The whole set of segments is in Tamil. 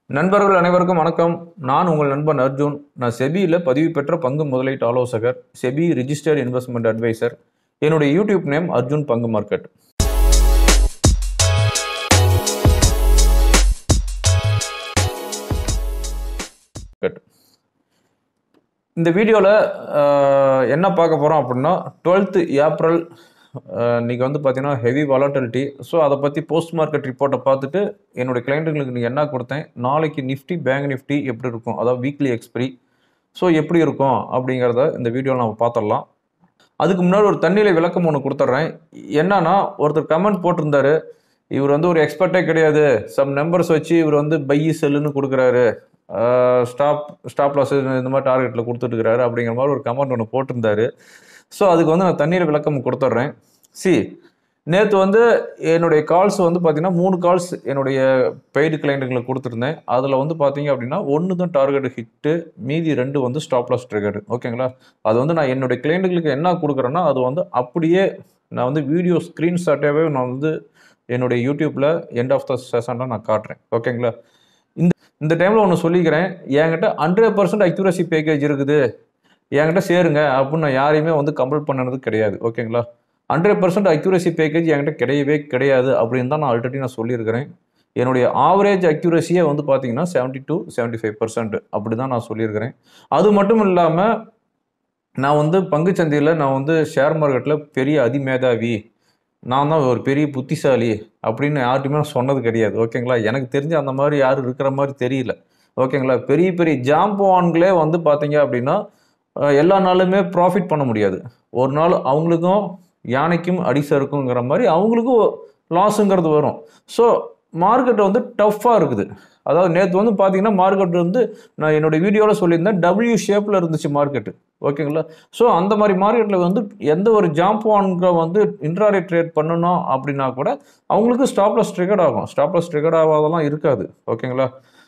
நண்பர்கள் அனைவருக்கும் வணக்கம் நான் உங்கள் நண்பன் அர்ஜுன் நான் செபியில் பதிவு பெற்ற பங்கு முதலீட்டு ஆலோசகர் செபி ரிஜிஸ்டர்ட் இன்வெஸ்ட்மெண்ட் அட்வைசர் என்னுடைய யூடியூப் நேம் அர்ஜுன் பங்கு மார்க்கெட் இந்த வீடியோவில் என்ன பார்க்க போகிறோம் அப்படின்னா டுவெல்த்து ஏப்ரல் இன்னைக்கு வந்து பார்த்தீங்கன்னா ஹெவி வாலட்டிலிட்டி ஸோ அதை பற்றி போஸ்ட் மார்க்கெட் ரிப்போர்ட்டை பார்த்துட்டு என்னுடைய கிளைண்ட்டுங்களுக்கு நீங்கள் என்ன கொடுத்தேன் நாளைக்கு நிஃப்டி பேங்க் நிஃப்டி எப்படி இருக்கும் அதாவது வீக்லி எக்ஸ்பிரி ஸோ எப்படி இருக்கும் அப்படிங்கிறத இந்த வீடியோவில் நம்ம பார்த்துடலாம் அதுக்கு முன்னாடி ஒரு தண்ணியில விளக்கம் ஒன்று கொடுத்துட்றேன் என்னன்னா ஒருத்தர் கமெண்ட் போட்டிருந்தாரு இவர் வந்து ஒரு எக்ஸ்பர்ட்டே கிடையாது சம் நம்பர்ஸ் வச்சு இவர் வந்து பை செல்லுன்னு கொடுக்குறாரு ஸ்டாப் ஸ்டாப் லாஸ் இந்த மாதிரி டார்கெட்டில் கொடுத்துட்டுருக்காரு அப்படிங்கிற மாதிரி ஒரு கமெண்ட் ஒன்று போட்டிருந்தாரு ஸோ அதுக்கு வந்து நான் தண்ணீர் விளக்கம் கொடுத்துட்றேன் சி நேற்று வந்து என்னுடைய கால்ஸ் வந்து பார்த்தீங்கன்னா மூணு கால்ஸ் என்னுடைய பெய்டு கிளைண்ட்டுங்களுக்கு கொடுத்துருந்தேன் அதில் வந்து பார்த்தீங்க அப்படின்னா ஒன்று தான் டார்கெட் ஹிட்டு மீதி ரெண்டு வந்து ஸ்டாப் லாஸ் ட்ரிகர் ஓகேங்களா அது வந்து நான் என்னுடைய கிளைண்ட்டுகளுக்கு என்ன கொடுக்குறேன்னா அது வந்து அப்படியே நான் வந்து வீடியோ ஸ்க்ரீன்ஷாட்டாகவே நான் வந்து என்னுடைய யூடியூப்பில் எண்ட் ஆஃப் த செஷனில் நான் காட்டுறேன் ஓகேங்களா இந்த இந்த டைமில் ஒன்று சொல்லிக்கிறேன் என்கிட்ட ஹண்ட்ரட் பர்சன்ட் அக்யூரசி பேக்கேஜ் இருக்குது என்கிட்ட சேருங்க அப்படின்னு நான் யாரையுமே வந்து கம்பல் பண்ணது கிடையாது ஓகேங்களா ஹண்ட்ரட் பர்சன்ட் அக்யூரசி பேக்கேஜ் என்கிட்ட கிடையவே கிடையாது அப்படின்னு தான் நான் ஆல்ரெடி நான் சொல்லியிருக்கிறேன் என்னுடைய ஆவரேஜ் அக்யூரஸியே வந்து பார்த்தீங்கன்னா seventy to seventy five percent அப்படி தான் நான் சொல்லியிருக்கிறேன் அது மட்டும் இல்லாமல் நான் வந்து பங்குச்சந்தையில் நான் வந்து ஷேர் மார்க்கெட்டில் பெரிய அதிமேதாவி நான் தான் ஒரு பெரிய புத்திசாலி அப்படின்னு யார்கிட்டையுமே நான் சொன்னது கிடையாது ஓகேங்களா எனக்கு தெரிஞ்ச அந்த மாதிரி யாரும் இருக்கிற மாதிரி தெரியல ஓகேங்களா பெரிய பெரிய ஜாம்பவான்களே வந்து பார்த்தீங்க அப்படின்னா எல்லா நாளுமே ப்ராஃபிட் பண்ண முடியாது ஒரு நாள் அவங்களுக்கும் யானைக்கும் அடிசருக்குங்கிற மாதிரி அவங்களுக்கும் லாஸுங்கிறது வரும் ஸோ மார்க்கெட் வந்து டஃப்பாக இருக்குது அதாவது நேற்று வந்து பார்த்தீங்கன்னா மார்க்கெட் வந்து நான் என்னோட வீடியோவில் சொல்லியிருந்தேன் டபிள்யூ ஷேப்பில் இருந்துச்சு மார்க்கெட்டு ஓகேங்களா ஸோ அந்த மாதிரி மார்க்கெட்டில் வந்து எந்த ஒரு ஜாம்பான்க வந்து இன்ட்ராடே ட்ரேட் பண்ணணும் அப்படின்னா கூட அவங்களுக்கு ஸ்டாப்லஸ் ட்ரிகர்ட் ஆகும் ஸ்டாப்லஸ் ட்ரிகர்ட் ஆகாதெல்லாம் இருக்காது ஓகேங்களா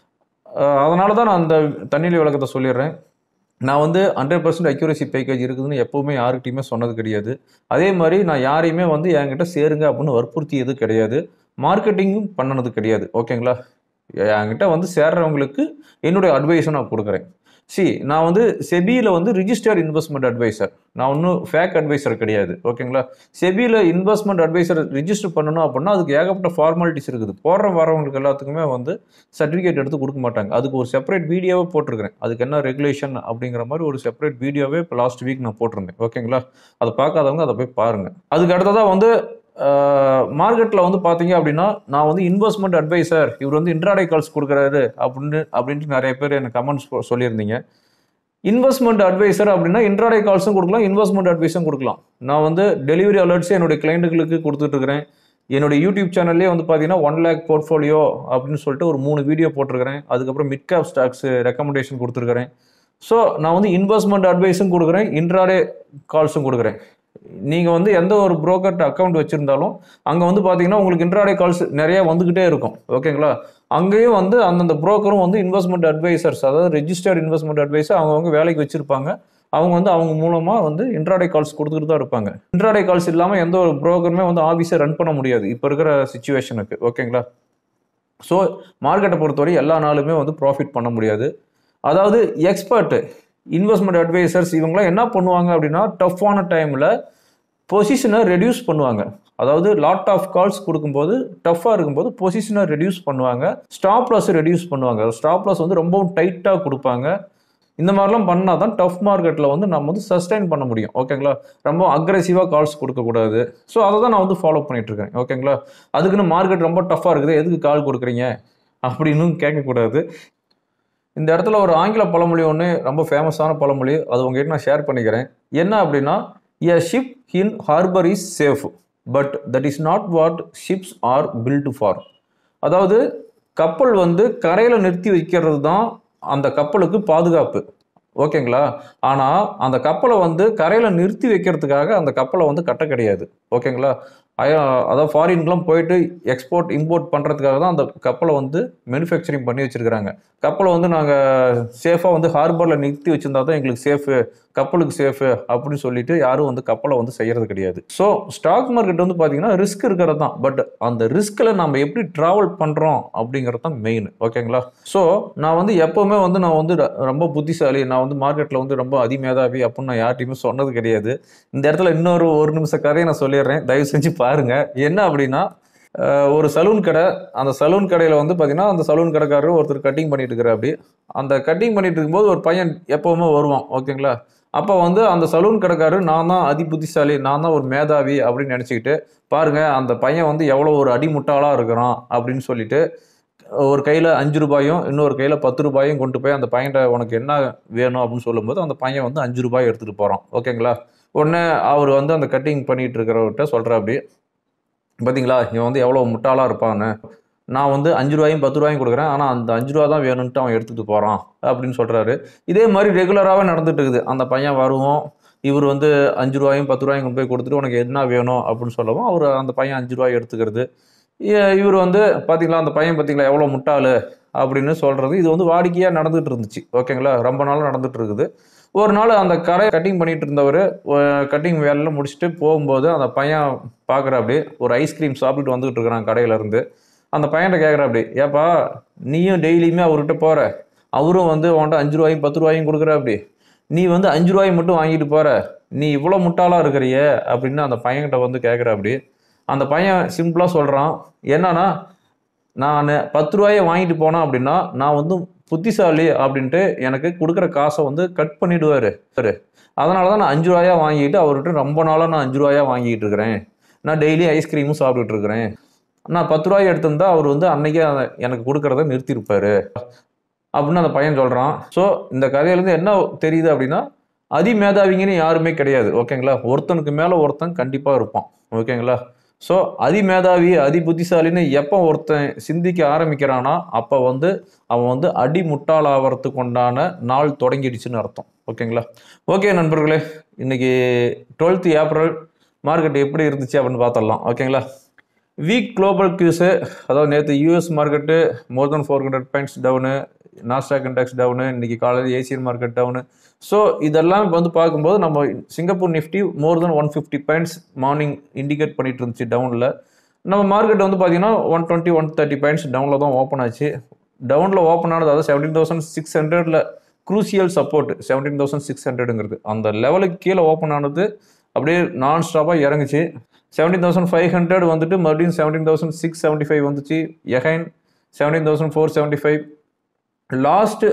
அதனால தான் நான் அந்த தண்ணீர் விளக்கத்தை சொல்லிடுறேன் நான் வந்து ஹண்ட்ரட் பர்சன்ட் அக்யூரசி பேக்கேஜ் இருக்குதுன்னு எப்போவுமே யாருக்கிட்டையுமே சொன்னது கிடையாது அதே மாதிரி நான் யாரையுமே வந்து என்கிட்ட சேருங்க அப்படின்னு வற்புறுத்தியது கிடையாது மார்க்கெட்டிங்கும் பண்ணனது கிடையாது ஓகேங்களா என்கிட்ட வந்து சேர்றவங்களுக்கு என்னுடைய அட்வைஸை நான் கொடுக்குறேன் சி நான் வந்து செபியில் வந்து ரிஜிஸ்டர்ட் இன்வெஸ்ட்மெண்ட் அட்வைசர் நான் ஒன்றும் ஃபேக் அட்வைசர் கிடையாது ஓகேங்களா செபியில் இன்வெஸ்ட்மெண்ட் அட்வைசர் ரிஜிஸ்டர் பண்ணணும் அப்படின்னா அதுக்கு ஏகப்பட்ட ஃபார்மாலிட்டிஸ் இருக்குது போடுற வரவங்களுக்கு எல்லாத்துக்குமே வந்து சர்டிஃபிகேட் எடுத்து கொடுக்க மாட்டாங்க அதுக்கு ஒரு செப்பரேட் வீடியோவே போட்டிருக்கிறேன் அதுக்கு என்ன ரெகுலேஷன் அப்படிங்கிற மாதிரி ஒரு செப்பரேட் வீடியோவே இப்போ லாஸ்ட் வீக் நான் போட்டிருந்தேன் ஓகேங்களா அதை பார்க்காதவங்க அதை போய் பாருங்கள் அதுக்கு அடுத்ததாக வந்து மார்க்கெட்டில் வந்து பார்த்தீங்க அப்படின்னா நான் வந்து இன்வெஸ்ட்மெண்ட் அட்வைசர் இவர் வந்து இன்ட்ராடே கால்ஸ் கொடுக்குறாரு அப்படின்னு அப்படின்ட்டு நிறைய பேர் எனக்கு கமெண்ட்ஸ் சொல்லியிருந்தீங்க இன்வெஸ்ட்மெண்ட் அட்வைசர் அப்படின்னா இன்ட்ராடே கால்ஸும் கொடுக்கலாம் இன்வெஸ்ட்மெண்ட் அட்வைஸும் கொடுக்கலாம் நான் வந்து டெலிவரி அலர்ட்ஸ் என்னுடைய கிளைண்ட்டுகளுக்கு கொடுத்துட்ருக்கிறேன் என்னுடைய யூடியூப் சேனல்லே வந்து பார்த்தீங்கன்னா ஒன் லேக் போர்ட்ஃபோலியோ அப்படின்னு சொல்லிட்டு ஒரு மூணு வீடியோ போட்டிருக்கிறேன் அதுக்கப்புறம் மிட் கேப் ஸ்டாக்ஸ் ரெக்கமெண்டேஷன் கொடுத்துருக்கிறேன் ஸோ நான் வந்து இன்வெஸ்ட்மெண்ட் அட்வைஸும் கொடுக்குறேன் இன்ட்ராடே கால்ஸும் கொடுக்குறேன் நீங்கள் வந்து எந்த ஒரு புரோக்கர்ட் அக்கௌண்ட் வச்சுருந்தாலும் அங்கே வந்து பார்த்தீங்கன்னா உங்களுக்கு இன்ட்ராடே கால்ஸ் நிறைய வந்துக்கிட்டே இருக்கும் ஓகேங்களா அங்கேயும் வந்து அந்தந்த புரோக்கரும் வந்து இன்வெஸ்ட்மெண்ட் அட்வைசர்ஸ் அதாவது ரெஜிஸ்டர்ட் இன்வெஸ்ட்மெண்ட் அட்வைசர் அவங்கவுங்க வேலைக்கு வச்சுருப்பாங்க அவங்க வந்து அவங்க மூலமாக வந்து இன்ட்ராடே கால்ஸ் கொடுத்துட்டு தான் இருப்பாங்க இன்ட்ராடே கால்ஸ் இல்லாமல் எந்த ஒரு புரோக்கருமே வந்து ஆஃபீஸை ரன் பண்ண முடியாது இப்போ இருக்கிற சுச்சுவேஷனுக்கு ஓகேங்களா ஸோ மார்க்கெட்டை பொறுத்தவரை எல்லா நாளுமே வந்து ப்ராஃபிட் பண்ண முடியாது அதாவது எக்ஸ்பர்ட்டு இன்வெஸ்ட்மெண்ட் அட்வைசர்ஸ் இவங்களாம் என்ன பண்ணுவாங்க அப்படின்னா டஃப்பான டைமில் பொசிஷனை ரெடியூஸ் பண்ணுவாங்க அதாவது லாட் ஆஃப் கால்ஸ் கொடுக்கும்போது டஃப்பாக இருக்கும்போது பொசிஷனை ரெடியூஸ் பண்ணுவாங்க ஸ்டாப் லாஸ் ரெடியூஸ் பண்ணுவாங்க ஸ்டாப் லாஸ் வந்து ரொம்பவும் டைட்டாக கொடுப்பாங்க இந்த மாதிரிலாம் பண்ணால் தான் டஃப் மார்க்கெட்டில் வந்து நம்ம வந்து சஸ்டைன் பண்ண முடியும் ஓகேங்களா ரொம்ப அக்ரெசிவாக கால்ஸ் கொடுக்கக்கூடாது ஸோ அதை தான் நான் வந்து ஃபாலோ பண்ணிகிட்ருக்கேன் ஓகேங்களா அதுக்குன்னு மார்க்கெட் ரொம்ப டஃப்பாக இருக்குது எதுக்கு கால் கொடுக்குறீங்க அப்படின்னு கேட்கக்கூடாது இந்த இடத்துல ஒரு ஆங்கில பழமொழி ஒன்று ரொம்ப ஃபேமஸான பழமொழி அது உங்ககிட்ட நான் ஷேர் பண்ணிக்கிறேன் என்ன அப்படின்னா a ship in harbour is safe but that is not what ships are built for அதாவது கப்பல் வந்து கரையில் நிறுத்தி வைக்கிறது தான் அந்த கப்பலுக்கு பாதுகாப்பு ஓகேங்களா ஆனால் அந்த கப்பலை வந்து கரையில் நிறுத்தி வைக்கிறதுக்காக அந்த கப்பலை வந்து கட்ட கிடையாது ஓகேங்களா அதாவது ஃபாரின்கெலாம் போயிட்டு எக்ஸ்போர்ட் இம்போர்ட் பண்ணுறதுக்காக தான் அந்த கப்பலை வந்து மேனுஃபேக்சரிங் பண்ணி வச்சுருக்கிறாங்க கப்பலை வந்து நாங்கள் சேஃபாக வந்து ஹார்பரில் நிறுத்தி வச்சுருந்தா தான் எங்களுக்கு சேஃபு கப்பலுக்கு சேஃபு அப்படின்னு சொல்லிட்டு யாரும் வந்து கப்பலை வந்து செய்யறது கிடையாது ஸோ ஸ்டாக் மார்க்கெட் வந்து பார்த்தீங்கன்னா ரிஸ்க் இருக்கிறது தான் பட் அந்த ரிஸ்கில் நம்ம எப்படி ட்ராவல் பண்ணுறோம் அப்படிங்கிறது தான் மெயின் ஓகேங்களா ஸோ நான் வந்து எப்போவுமே வந்து நான் வந்து ர- ரொம்ப புத்திசாலி நான் வந்து மார்க்கெட்டில் வந்து ரொம்ப அதிமேதாவி அப்படின்னு நான் யார்ட்டையுமே சொன்னது கிடையாது இந்த இடத்துல இன்னொரு ஒரு நிமிஷம் கதையை நான் சொல்லிடுறேன் தயவு செஞ்சு பாருங்க என்ன அப்படின்னா அஹ், ஒரு சலூன் கடை அந்த சலூன் கடையில் வந்து பார்த்தீங்கன்னா அந்த சலூன் கடைக்காரர் ஒருத்தர் கட்டிங் பண்ணிட்டு இருக்கிறார் அப்படி அந்த கட்டிங் பண்ணிட்டு இருக்கும்போது ஒரு பையன் எப்பவுமே வருவான் ஓகேங்களா அப்போ வந்து அந்த சலூன் கடைக்காரர் நான் தான் அதி புத்திசாலி நான் தான் ஒரு மேதாவி அப்படின்னு நினச்சிக்கிட்டு பாருங்க அந்த பையன் வந்து எவ்வளோ ஒரு அடிமுட்டாளாக இருக்கிறான் அப்படின்னு சொல்லிட்டு ஒரு கையில் அஞ்சு ரூபாயும் இன்னொரு கையில் பத்து ரூபாயும் கொண்டு போய் அந்த பையன்கிட்ட உனக்கு என்ன வேணும் அப்படின்னு சொல்லும்போது அந்த பையன் வந்து அஞ்சு ரூபாய் எடுத்துகிட்டு போகிறான் ஓகேங்களா உடனே அவர் வந்து அந்த கட்டிங் பண்ணிட்டு இருக்கிறவர்கிட்ட சொல்கிற அப்படி பார்த்தீங்களா இவன் வந்து எவ்வளோ முட்டாளாக இருப்பான்னு நான் வந்து அஞ்சு ரூபாயும் பத்து ரூபாயும் கொடுக்குறேன் ஆனால் அந்த அஞ்சு ரூபா தான் வேணும்ன்ட்டு அவன் எடுத்துகிட்டு போகிறான் அப்படின்னு சொல்கிறாரு இதே மாதிரி ரெகுலராகவே நடந்துட்டு இருக்குது அந்த பையன் வருவோம் இவர் வந்து அஞ்சு ரூபாயும் பத்து ரூபாயும் கொண்டு போய் கொடுத்துட்டு உனக்கு என்ன வேணும் அப்படின்னு சொல்லவும் அவர் அந்த பையன் அஞ்சு ரூபாய் எடுத்துக்கிறது இ- இவர் வந்து பார்த்தீங்களா அந்த பையன் பார்த்தீங்களா எவ்வளோ முட்டாளு அப்படின்னு சொல்கிறது இது வந்து வாடிக்கையாக நடந்துட்டு இருந்துச்சு ஓகேங்களா ரொம்ப நாள் நடந்துட்டு இருக்குது ஒரு நாள் அந்த கடை கட்டிங் பண்ணிட்டு இருந்தவர் கட்டிங் வேலையில் முடிச்சுட்டு போகும்போது அந்த பையன் பார்க்குற அப்படி ஒரு ஐஸ்கிரீம் சாப்பிட்டுட்டு வந்துகிட்டு இருக்கிறான் கடையில இருந்து அந்த பையன்கிட்ட கேட்குற அப்படி ஏப்பா நீயும் டெய்லியுமே அவர்கிட்ட போற அவரும் வந்து உன்கிட்ட அஞ்சு ரூபாயும் பத்து ரூபாயும் கொடுக்குற அப்படி நீ வந்து அஞ்சு ரூபாய் மட்டும் வாங்கிட்டு போற நீ இவ்வளோ முட்டாளா இருக்கிறியே அப்படின்னு அந்த பையன்கிட்ட வந்து கேட்குற அப்படி அந்த பையன் சிம்பிளாக சொல்கிறான் என்னன்னா நான் பத்து ரூபாயை வாங்கிட்டு போனேன் அப்படின்னா நான் வந்து புத்திசாலி அப்படின்ட்டு எனக்கு கொடுக்குற காசை வந்து கட் பண்ணிடுவாரு சரி அதனால தான் நான் அஞ்சு ரூபாயா வாங்கிட்டு அவர்கிட்ட ரொம்ப நாளாக நான் அஞ்சு ரூபாயா வாங்கிட்டு இருக்கிறேன் நான் டெய்லி ஐஸ்கிரீமும் சாப்பிட்டுட்டு இருக்கிறேன் நான் பத்து ரூபாய் எடுத்திருந்தா அவர் வந்து அன்னைக்கே அதை எனக்கு கொடுக்கறத நிறுத்தியிருப்பாரு அப்படின்னு அந்த பையன் சொல்கிறான் ஸோ இந்த கதையிலேருந்து என்ன தெரியுது அப்படின்னா அதிமேதாவிங்கன்னு யாருமே கிடையாது ஓகேங்களா ஒருத்தனுக்கு மேலே ஒருத்தன் கண்டிப்பாக இருப்பான் ஓகேங்களா ஸோ அதிமேதாவி அதி புத்திசாலின்னு எப்போ ஒருத்தன் சிந்திக்க ஆரம்பிக்கிறானா அப்போ வந்து அவன் வந்து அடி முட்டாளாகிறதுக்கு உண்டான நாள் தொடங்கிடுச்சுன்னு அர்த்தம் ஓகேங்களா ஓகே நண்பர்களே இன்னைக்கு டுவெல்த் ஏப்ரல் மார்க்கெட் எப்படி இருந்துச்சு அப்படின்னு பார்த்துடலாம் ஓகேங்களா வீக் குளோபல் கியூஸு அதாவது நேற்று US market more than four hundred points down NASDAQ index down இன்னைக்கு காலையில் ஏசியன் மார்க்கெட் டவுனு ஸோ இதெல்லாம் இப்ப வந்து பார்க்கும்போது நம்ம Singapore Nifty more than one fifty points morning indicate பண்ணிட்டு இருந்துச்சு டவுனில் நம்ம மார்க்கெட் வந்து பார்த்தீங்கன்னா one twenty one thirty points டவுனில் தான் ஓப்பன் ஆச்சு டவுனில் ஓப்பன் ஆனது அதாவது செவன்டீன் தௌசண்ட் சிக்ஸ் ஹண்ட்ரட்ல crucial support seventeen thousand six ஹண்ட்ரடுங்கிறது அந்த லெவலுக்கு கீழே ஓப்பன் ஆனது அப்படியே நான் ஸ்டாப்பாக இறங்குச்சு செவன்டீன் தௌசண்ட் ஃபைவ் ஹண்ட்ரட் வந்துட்டு மறுபடியும் seventeen thousand six seventy five வந்துச்சு again seventeen thousand four seventy five last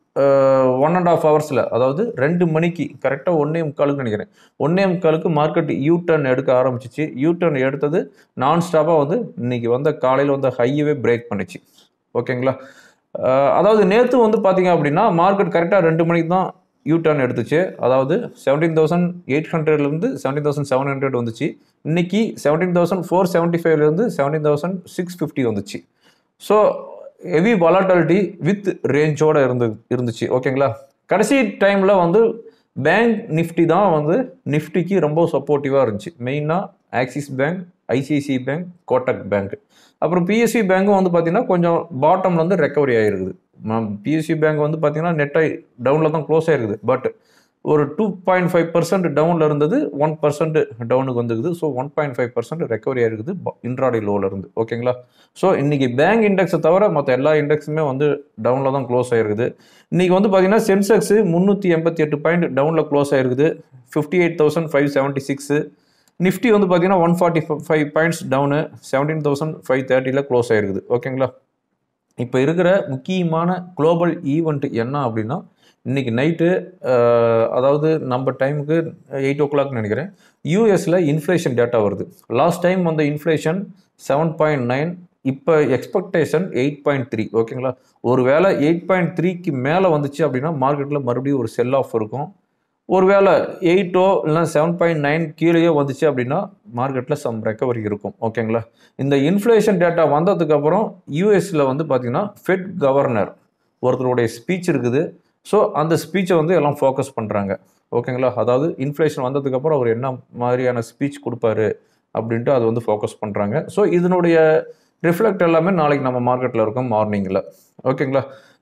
one and half ஹவர்ஸில் அதாவது ரெண்டு மணிக்கு கரெக்டாக ஒன்றே முக்காலுக்கு நினைக்கிறேன் ஒன்றே முக்காலுக்கு மார்க்கெட் யூ டர்ன் எடுக்க ஆரம்பிச்சிச்சு யூ டர்ன் எடுத்தது நான் ஸ்டாப்பாக வந்து இன்னைக்கு வந்த காலையில் வந்த ஹையவே பிரேக் பண்ணுச்சு ஓகேங்களா அஹ் அதாவது நேற்று வந்து பார்த்தீங்க அப்படின்னா மார்க்கெட் கரெக்டாக ரெண்டு மணிக்கு தான் யூ டர்ன் எடுத்துச்சு அதாவது செவன்டீன் தௌசண்ட் எயிட் ஹண்ட்ரட்லேருந்து செவன்டீன் தௌசண்ட் செவன் ஹண்ட்ரட் வந்துச்சு இன்னைக்கு செவன்டீன் தௌசண்ட் ஃபோர் செவன்ட்டி ஃபைவ்லேருந்து செவன்டீன் தௌசண்ட் சிக்ஸ் ஃபிஃப்டி வந்துச்சு ஸோ ஹெவி வாலட்டாலிட்டி வித் ரேஞ்சோட இருந்து இருந்துச்சு ஓகேங்களா கடைசி டைமில் வந்து பேங்க் நிஃப்டி தான் வந்து நிஃப்டிக்கு ரொம்ப சப்போர்ட்டிவாக இருந்துச்சு மெயினாக Axis bank ICICI bank Kotak bank அப்புறம் பிஎஸ்சி பேங்க்கும் வந்து பார்த்தீங்கன்னா கொஞ்சம் பாட்டம்ல வந்து ரெக்கவரி ஆகிருக்குது பிஎஸ்சி பேங்க் வந்து பார்த்தீங்கன்னா நெட்டாக டவுனில் தான் க்ளோஸ் ஆயிருக்குது பட் ஒரு டூ பாயிண்ட் ஃபைவ் பர்சன்ட் டவுனில் இருந்தது ஒன் பர்சன்ட் டவுனுக்கு வந்துருக்குது so one point five percent recovery ஆயிருக்குது இன்ட்ராடே லோவில் இருந்து ஓகேங்களா ஸோ இன்னைக்கு பேங்க் இண்டெக்ஸை தவிர மற்ற எல்லா இண்டெக்ஸுமே வந்து டவுனில் தான் க்ளோஸ் ஆயிருக்குது இன்னைக்கு வந்து பார்த்தீங்கன்னா சென்செக்ஸ் முந்நூற்றி எண்பத்தி எட்டு பாயிண்ட் டவுனில் க்ளோஸ் ஆயிருக்குது fifty eight thousand five seventy six Nifty வந்து பார்த்தீங்கன்னா one forty five points down seventeen thousand five தேர்ட்டியில் க்ளோஸ் ஆயிருக்குது ஓகேங்களா இப்போ இருக்கிற முக்கியமான குளோபல் ஈவெண்ட் என்ன அப்படின்னா இன்னைக்கு நைட்டு அதாவது நம்ம டைமுக்கு எயிட் ஓ கிளாக் நினைக்கிறேன் யூஎஸில் இன்ஃப்ளேஷன் டேட்டா வருது லாஸ்ட் டைம் வந்த இன்ஃப்ளேஷன் செவன் பாயிண்ட் நைன் இப்போ எக்ஸ்பெக்டேஷன் எயிட் பாயிண்ட் த்ரீ ஓகேங்களா ஒருவேளை எயிட் பாயிண்ட் த்ரீக்கு மேலே வந்துச்சு அப்படின்னா மார்க்கெட்டில் மறுபடியும் ஒரு செல் ஆஃப் இருக்கும் ஒருவேளை எயிட்டோ இல்லைனா செவன் பாயிண்ட் நைன் கீழேயோ வந்துச்சு அப்படின்னா மார்க்கெட்டில் சம் ரெக்கவரி இருக்கும் ஓகேங்களா இந்த இன்ஃப்ளேஷன் டேட்டா வந்ததுக்கப்புறம் யூஎஸில் வந்து பார்த்தீங்கன்னா ஃபெட் கவர்னர் ஒருத்தருடைய ஸ்பீச் இருக்குது ஸோ அந்த ஸ்பீச்சை வந்து எல்லாம் ஃபோக்கஸ் பண்ணுறாங்க ஓகேங்களா அதாவது இன்ஃப்ளேஷன் வந்ததுக்கப்புறம் அவர் என்ன மாதிரியான ஸ்பீச் கொடுப்பாரு அப்படின்ட்டு அது வந்து ஃபோக்கஸ் பண்ணுறாங்க ஸோ இதனுடைய ரிஃப்ளெக்ட் எல்லாமே நாளைக்கு நம்ம மார்க்கெட்டில் இருக்கும் மார்னிங்கில் ஓகேங்களா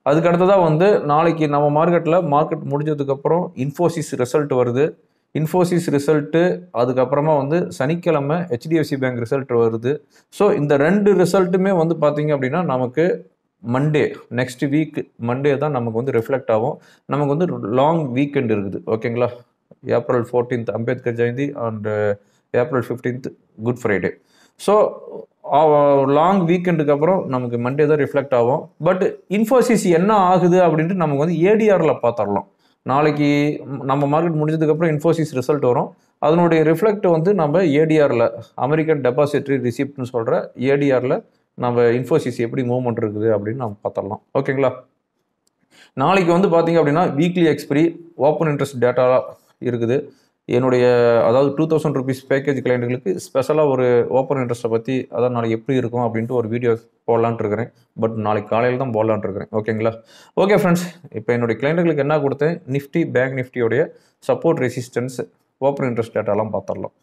அதுக்கு அடுத்ததாக வந்து நாளைக்கு நம்ம மார்க்கெட்டில் மார்க்கெட் முடிஞ்சதுக்கப்புறம் இன்ஃபோசிஸ் ரிசல்ட் வருது இன்ஃபோசிஸ் ரிசல்ட்டு அதுக்கப்புறமா வந்து சனிக்கிழமை ஹெச்டிஎஃப்சி பேங்க் ரிசல்ட் வருது ஸோ இந்த ரெண்டு ரிசல்ட்டுமே வந்து பார்த்தீங்க அப்படின்னா நமக்கு மண்டே நெக்ஸ்ட் வீக் மண்டே தான் நமக்கு வந்து ரிஃப்ளெக்ட் ஆகும் நமக்கு வந்து லாங் வீக்கெண்ட் இருக்குது ஓகேங்களா April fourteenth Ambedkar Jayanti and April fifteenth Good Friday so long வீக்கெண்டுக்கு அப்புறம் நமக்கு மண்டே தான் ரிஃப்ளெக்ட் ஆகும் பட் இன்ஃபோசிஸ் என்ன ஆகுது அப்படின்ட்டு நமக்கு வந்து ஏடிஆரில் பார்த்துடலாம் நாளைக்கு நம்ம மார்க்கெட் முடிஞ்சதுக்கப்புறம் இன்ஃபோசிஸ் ரிசல்ட் வரும் அதனுடைய ரிஃப்ளெக்ட் வந்து நம்ம ஏடிஆரில் அமெரிக்கன் டெபாசிட்ரி ரிசிப்ட்னு சொல்கிற ஏடிஆரில் நம்ம இன்ஃபோசிஸ் எப்படி மூவ்மெண்ட் இருக்குது அப்படின்னு நம்ம பார்த்துடலாம் ஓகேங்களா நாளைக்கு வந்து பார்த்தீங்க அப்படின்னா weekly expiry open interest data இருக்குது என்னுடைய அதாவது டூ தௌசண்ட் ருபீஸ் பேக்கேஜ் கிளைண்ட்டுகளுக்கு ஸ்பெஷலாக ஒரு ஓப்பன் இன்ட்ரெஸ்ட்டை பற்றி அதாவது நாளைக்கு எப்படி இருக்கும் அப்படின்ட்டு ஒரு வீடியோ போடலான்ட்டு இருக்கிறேன் பட் நாளைக்கு காலையில் தான் போடலான்ட்டு இருக்கிறேன் ஓகேங்களா ஓகே ஃப்ரெண்ட்ஸ் இப்போ என்னுடைய கிளைண்ட்டுகளுக்கு என்ன கொடுத்தேன் நிஃப்டி பேங்க் நிஃப்டியோடைய சப்போர்ட் ரெசிஸ்டன்ஸ் ஓப்பன் இன்ட்ரெஸ்ட் டேட்டாலாம் பார்த்துடலாம்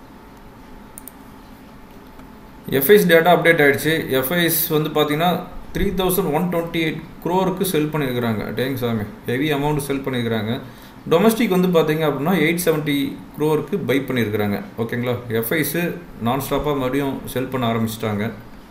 எஃப்ஐஸ் டேட்டா அப்டேட் ஆகிடுச்சு எஃப்ஐஸ் வந்து பார்த்தீங்கன்னா three thousand one twenty eight க்ரோருக்கு செல் பண்ணியிருக்கிறாங்க டேங் சாமி ஹெவி அமௌண்ட் செல் பண்ணியிருக்கிறாங்க டொமஸ்டிக் வந்து பார்த்தீங்க அப்படின்னா எயிட் செவன்ட்டி க்ரோருக்கு பை பண்ணியிருக்கிறாங்க ஓகேங்களா எஃப்ஐஸு நான் ஸ்டாப்பாக மறுபடியும் செல் பண்ண ஆரம்பிச்சிட்டாங்க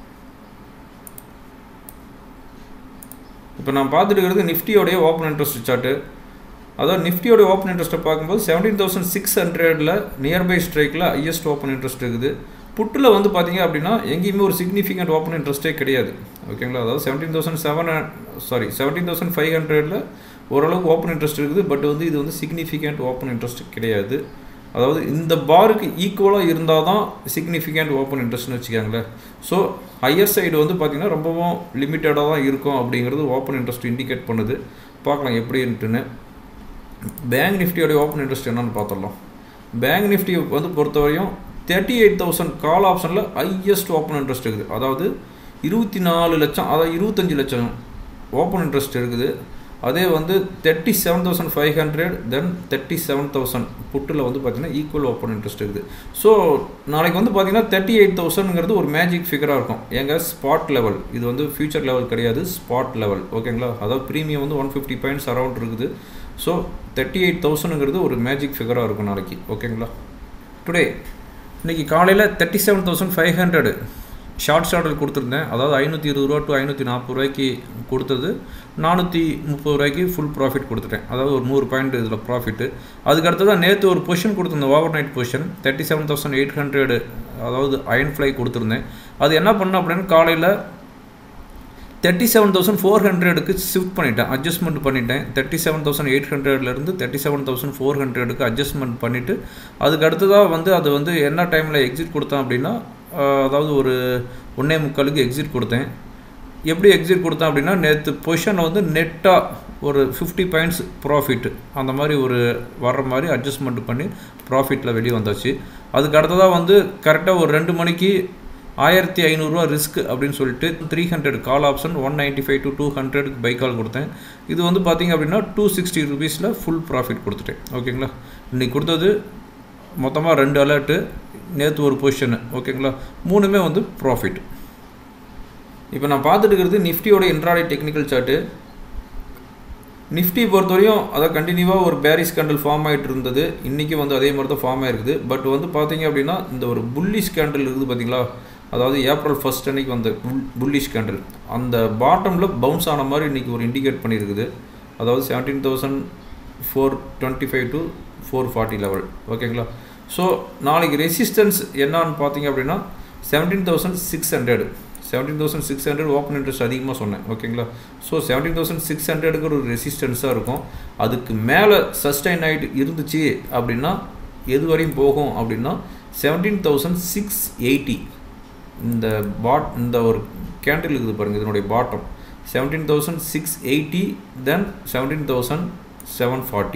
இப்போ நான் பார்த்துட்டு இருக்கிறது நிஃப்டியோடைய ஓப்பன் இன்ட்ரெஸ்ட் சார்ட்டு அதாவது நிஃப்டியோட ஓப்பன் இன்ட்ரெஸ்ட்டை பார்க்கும்போது செவன்டீன் தௌசண்ட் சிக்ஸ் ஹண்ட்ரடில் நியர்பை ஸ்ட்ரைக்கில் ஹையஸ்ட் ஓப்பன் இன்ட்ரெஸ்ட் இருக்குது புட்டில் வந்து பார்த்தீங்க அப்படின்னா எங்கேயுமே ஒரு சிக்னிஃபிகண்ட் ஓப்பன் இன்ட்ரெஸ்ட்டே கிடையாது ஓகேங்களா அதாவது seventeen thousand seven sorry seventeen thousand five ஹண்ட்ரடில் ஓரளவுக்கு ஓப்பன் இன்ட்ரெஸ்ட் இருக்குது பட் வந்து இது வந்து சிக்னிஃபிகண்ட் ஓப்பன் இன்ட்ரெஸ்ட் கிடையாது அதாவது இந்த பாருக்கு ஈக்குவலாக இருந்தால் தான் சிக்னிஃபிகண்ட் ஓப்பன் இன்ட்ரெஸ்ட்னு வச்சுக்காங்களேன் ஸோ ஹையர் சைடு வந்து பார்த்திங்கன்னா ரொம்பவும் லிமிட்டடாக தான் இருக்கும் அப்படிங்கிறது ஓப்பன் இன்ட்ரெஸ்ட் இண்டிகேட் பண்ணுது பார்க்கலாம் எப்படின்ட்டுன்னு பேங்க் நிஃப்டியோடைய ஓப்பன் இன்ட்ரெஸ்ட் என்னன்னு பார்த்துடலாம் பேங்க் நிஃப்டி வந்து பொறுத்தவரையும் தேர்ட்டி எயிட் தௌசண்ட் கால் ஆப்ஷனில் ஹையஸ்ட் ஓப்பன் இன்ட்ரெஸ்ட் இருக்குது அதாவது இருபத்தி நாலு லட்சம் அதாவது இருபத்தஞ்சி லட்சம் ஓப்பன் இன்ட்ரெஸ்ட் இருக்குது அதே வந்து thirty seven thousand five hundred then thirty seven thousand புட்டில் வந்து பார்த்தீங்கன்னா ஈக்குவல் ஓப்பன் இன்ட்ரெஸ்ட் இருக்குது ஸோ நாளைக்கு வந்து பார்த்தீங்கன்னா தேர்ட்டி எயிட் தௌசண்ட்ங்கிறது ஒரு மேஜிக் ஃபிகராக இருக்கும் எங்க ஸ்பாட் லெவல் இது வந்து ஃபியூச்சர் லெவல் கிடையாது ஸ்பாட் லெவல் ஓகேங்களா அதாவது ப்ரீமியம் வந்து ஒன் ஃபிஃப்டி பாயிண்ட்ஸ் அரௌண்ட் இருக்குது ஸோ தேர்ட்டி எயிட் தௌசண்ட்ங்கிறது ஒரு மேஜிக் ஃபிகராக இருக்கும் நாளைக்கு ஓகேங்களா டுடே இன்றைக்கி காலையில் thirty seven thousand five hundred shorts order கொடுத்துருந்தேன் அதாவது ஐநூற்றி இருபது ரூபா டு ஐநூற்றி நாற்பது ரூபாய்க்கு கொடுத்தது நானூற்றி முப்பது ரூபாய்க்கு ஃபுல் ப்ராஃபிட் கொடுத்துட்டேன் அதாவது ஒரு நூறு பாயிண்ட் இதில் ப்ராஃபிட்டு அதுக்கு அடுத்ததான் நேற்று ஒரு பொசிஷன் கொடுத்துருந்தேன் overnight position thirty seven thousand eight hundred அதாவது அயன் ஃப்ளை கொடுத்துருந்தேன் அது என்ன பண்ணேன் அப்படின்னு காலையில் தேர்ட்டி செவன் தௌசண்ட் ஃபோர் ஹண்ட்ரடுக்கு ஷிஃப்ட் பண்ணிட்டேன் அட்ஜஸ்ட்மெண்ட் பண்ணிட்டேன் தேர்ட்டி செவன் தௌசண்ட் எயிட் ஹண்ட்ரட்லேருந்து தேர்ட்டி செவன் தௌசண்ட் ஃபோர் ஹண்ட்ரடுக்கு அட்ஜஸ்ட்மெண்ட் பண்ணிவிட்டு அதுக்கு அடுத்ததாக வந்து அது வந்து என்ன டைமில் எக்ஸிட் கொடுத்தேன் அப்படின்னா அதாவது ஒரு ஒன்றே முக்காலுக்கு எக்ஸிட் கொடுத்தேன் எப்படி எக்ஸிட் கொடுத்தேன் அப்படின்னா நேற்று பொசிஷனில் வந்து நெட்டாக ஒரு ஃபிஃப்டி பாயிண்ட்ஸ் ப்ராஃபிட் அந்த மாதிரி ஒரு வர்ற மாதிரி அட்ஜஸ்ட்மெண்ட் பண்ணி ப்ராஃபிட்டில் வெளியே வந்தாச்சு அதுக்கு அடுத்ததாக வந்து கரெக்டாக ஒரு ரெண்டு மணிக்கு ஆயிரத்தி ஐநூறுரூவா ரிஸ்க் அப்படின்னு சொல்லிட்டு three hundred call option one ninety five to two ஹண்ட்ரடுக்கு பை கால் கொடுத்தேன் இது வந்து பார்த்திங்க அப்படின்னா டூ சிக்ஸ்டி ருபீஸில் ஃபுல் ப்ராஃபிட் கொடுத்துட்டேன் ஓகேங்களா இன்றைக்கி கொடுத்தது மொத்தமாக ரெண்டு அலர்ட்டு நேற்று ஒரு பொசிஷனு ஓகேங்களா மூணுமே வந்து ப்ராஃபிட் இப்போ நான் பார்த்துட்டு இருக்கிறது நிஃப்டியோட இன்ட்ராடே டெக்னிக்கல் சார்ட்டு நிஃப்டி பொறுத்தவரையும் அதை கண்டினியூவாக ஒரு பேரிஸ் கேண்டில் ஃபார்ம் ஆகிட்டு இருந்தது இன்றைக்கி வந்து அதே மாதிரி தான் ஃபார்ம் ஆகிருக்குது பட் வந்து பார்த்தீங்க அப்படின்னா இந்த ஒரு புல்லிஷ் கேண்டில் இருக்குது பார்த்தீங்களா அதாவது ஏப்ரல் ஃபஸ்ட் அன்னைக்கு வந்த புல் புல்லிஷ் கேண்டில் அந்த பாட்டமில் பவுன்ஸ் ஆன மாதிரி இன்றைக்கி ஒரு இண்டிகேட் பண்ணியிருக்குது அதாவது seventeen thousand four twenty five to four forty level ஓகேங்களா ஸோ நாளைக்கு ரெசிஸ்டன்ஸ் என்னான்னு பார்த்தீங்க அப்படின்னா seventeen thousand six hundred seventeen thousand six hundred open interest அதிகமாக சொன்னேன் ஓகேங்களா ஸோ செவன்டீன் தௌசண்ட் சிக்ஸ் ஹண்ட்ரடுக்கு ஒரு ரெசிஸ்டன்ஸாக இருக்கும் அதுக்கு மேலே சஸ்டைன் ஆகிட்டு இருந்துச்சு அப்படின்னா எது வரையும் போகும் அப்படின்னா செவன்டீன் தௌசண்ட் சிக்ஸ் எயிட்டி இந்த பாட் இந்த ஒரு கேண்டில் இருக்குது பாருங்கள் இதனுடைய bottom seventeen thousand six eighty then seventeen thousand seven forty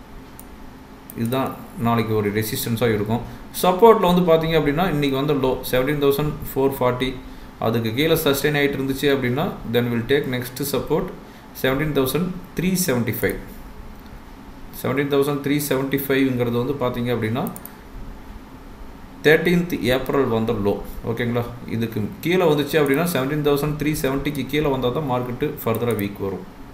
இதுதான் நாளைக்கு ஒரு ரெசிஸ்டன்ஸாக இருக்கும் சப்போர்ட்டில் வந்து பார்த்தீங்க அப்படின்னா இன்றைக்கி வந்து low seventeen thousand four forty அதுக்கு கீழே சஸ்டெயின் ஆகிட்டு இருந்துச்சு அப்படின்னா then will take next support seventeen thousand three seventy five seventeen thousand three seventy ஃபைவ்ங்கிறது வந்து பார்த்தீங்க அப்படின்னா தேர்ட்டீன்த் ஏப்ரல் வந்த லோ ஓகேங்களா இதுக்கு கீழே வந்துச்சு அப்படின்னா செவன்டீன் தௌசண்ட் த்ரீ செவன்ட்டிக்கு கீழே வந்தால் தான் மார்க்கெட்டு ஃபர்தராக வீக் வரும்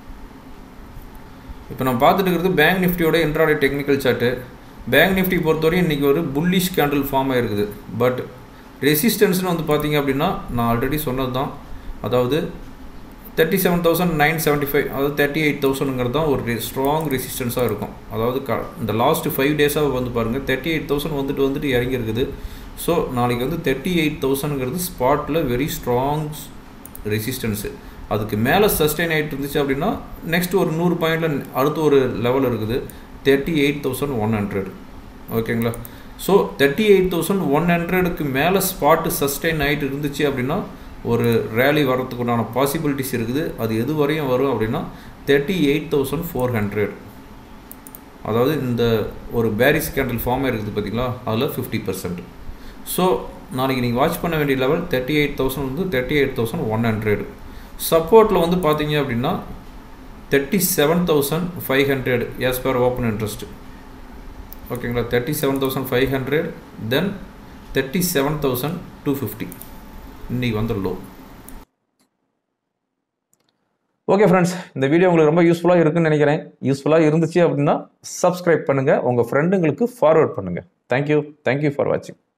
இப்போ நான் பார்த்துட்டு இருக்கிறது பேங்க் நிஃப்டியோட intraday technical chart bank Nifty பொறுத்தவரையும் இன்றைக்கி ஒரு புல்லிஷ் கேண்டில் ஃபார்ம் ஆகிருக்குது பட் ரெசிஸ்டன்ஸ்னு வந்து பார்த்தீங்க அப்படின்னா நான் ஆல்ரெடி சொன்னது தான் அதாவது thirty seven thousand nine seventy five அதாவது தேர்ட்டி எயிட் தௌசண்ட்ங்கிறது தான் ஒரு ஸ்ட்ராங் ரெசிஸ்டன்ஸாக இருக்கும் அதாவது க இந்த லாஸ்ட் ஃபைவ் டேஸாக வந்து பாருங்கள் தேர்ட்டி எயிட் தௌசண்ட் வந்துட்டு வந்துட்டு இறங்கி இருக்குது ஸோ நாளைக்கு வந்து தேர்ட்டி எயிட் தௌசண்ட்ங்கிறது ஸ்பாட்டில் வெரி ஸ்ட்ராங் ரெசிஸ்டன்ஸு அதுக்கு மேலே சஸ்டெயின் ஆகிட்டு இருந்துச்சு அப்படின்னா நெக்ஸ்ட் ஒரு நூறு பாயிண்டில் அடுத்து ஒரு லெவல் இருக்குது thirty eight thousand one hundred ஓகேங்களா so thirty eight thousand one ஹண்ட்ரடுக்கு மேலே ஸ்பாட்டு சஸ்டெயின் ஆகிட்டு இருந்துச்சு அப்படின்னா ஒரு ரேலி வரத்துக்கு உண்டான பாசிபிலிட்டிஸ் இருக்குது அது எது வரையும் வரும் அப்படின்னா thirty eight thousand four hundred அதாவது இந்த ஒரு பேரிஸ் கேண்டில் ஃபார்ம் இருக்குது பார்த்தீங்களா அதில் ஃபிஃப்டி பர்சன்ட் ஸோ நாளைக்கு நீங்கள் வாட்ச் பண்ண வேண்டிய லெவல் தேர்ட்டி எயிட் தௌசண்ட் வந்து thirty eight thousand one hundred சப்போர்ட்டில் வந்து பார்த்தீங்க அப்படின்னா thirty seven thousand five hundred as per open interest ஓகேங்களா thirty seven thousand five hundred then thirty seven thousand two fifty இன்றைக்கி வந்து லோ ஓகே ஃப்ரெண்ட்ஸ் இந்த வீடியோ உங்களுக்கு ரொம்ப யூஸ்ஃபுல்லாக இருக்குன்னு நினைக்கிறேன் யூஸ்ஃபுல்லாக இருந்துச்சு அப்படின்னா சப்ஸ்கிரைப் பண்ணுங்கள் உங்கள் ஃப்ரெண்டுங்களுக்கு ஃபார்வர்ட் பண்ணுங்கள் தேங்க்யூ தேங்க்யூ ஃபார் வாட்சிங்